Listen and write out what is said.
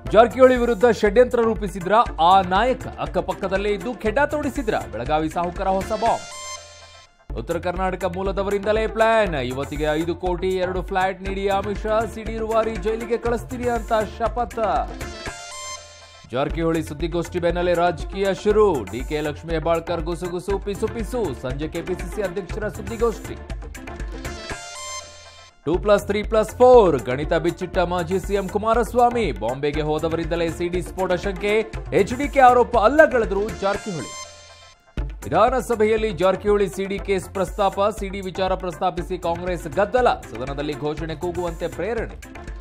ಜಾರಕಿಹೊಳಿ ವಿರುದ್ಧ ಷಡ್ಯಂತ್ರ ರೂಪಿಸಿದ್ರ ಆ ನಾಯಕ ಅಕ್ಕಪಕ್ಕದಲ್ಲೇ ಇದ್ದು ಕೆಡ್ಡ ತೋಡಿಸಿದ್ರ ಬೆಳಗಾವಿ ಸಾಹುಕಾರ ಹೊಸ ಬಾಂಬ್ ಉತ್ತರ ಕರ್ನಾಟಕ ಮೂಲದವರಿಂದಲೇ ಪ್ಲಾನ್ ಇವತ್ತಿಗೆ ಐದು ಕೋಟಿ ಎರಡು ಫ್ಲಾಟ್ ನೀಡಿ ಅಮಿತ್ ಶಾ ಸಿಡಿ ರೂವಾರಿ ಜೈಲಿಗೆ ಕಳಿಸ್ತೀನಿ ಅಂತ ಶಪಥ ಜಾರಕಿಹೊಳಿ ಸುದ್ದಿಗೋಷ್ಠಿ ಬೆನ್ನಲ್ಲೇ ರಾಜಕೀಯ ಶುರು ಡಿಕೆ ಲಕ್ಷ್ಮೀ ಹೆಬ್ಬಾಳ್ಕರ್ ಗುಸುಗುಸು ಪಿಸು ಪಿಸು ಸಂಜೆ ಕೆಪಿಸಿಸಿ ಅಧ್ಯಕ್ಷರ ಸುದ್ದಿಗೋಷ್ಠಿ two plus three plus four ಗಣಿತ ಬಿಚ್ಚಿಟ್ಟ ಮಾಜಿ ಸಿಎಂ ಕುಮಾರಸ್ವಾಮಿ ಬಾಂಬೆಗೆ ಹೋದವರಿಂದಲೇ ಸಿಡಿ ಸ್ಫೋಟ ಶಂಕೆ ಎಚ್ಡಿಕೆ ಆರೋಪ ಅಲ್ಲಗಳೆದರು ಜಾರಕಿಹೊಳಿ ವಿಧಾನಸಭೆಯಲ್ಲಿ ಜಾರಕಿಹೊಳಿ ಸಿಡಿ ಕೇಸ್ ಪ್ರಸ್ತಾಪ ಸಿಡಿ ವಿಚಾರ ಪ್ರಸ್ತಾಪಿಸಿ ಕಾಂಗ್ರೆಸ್ ಗದ್ದಲ ಸದನದಲ್ಲಿ ಘೋಷಣೆ ಕೂಗುವಂತೆ ಪ್ರೇರಣೆ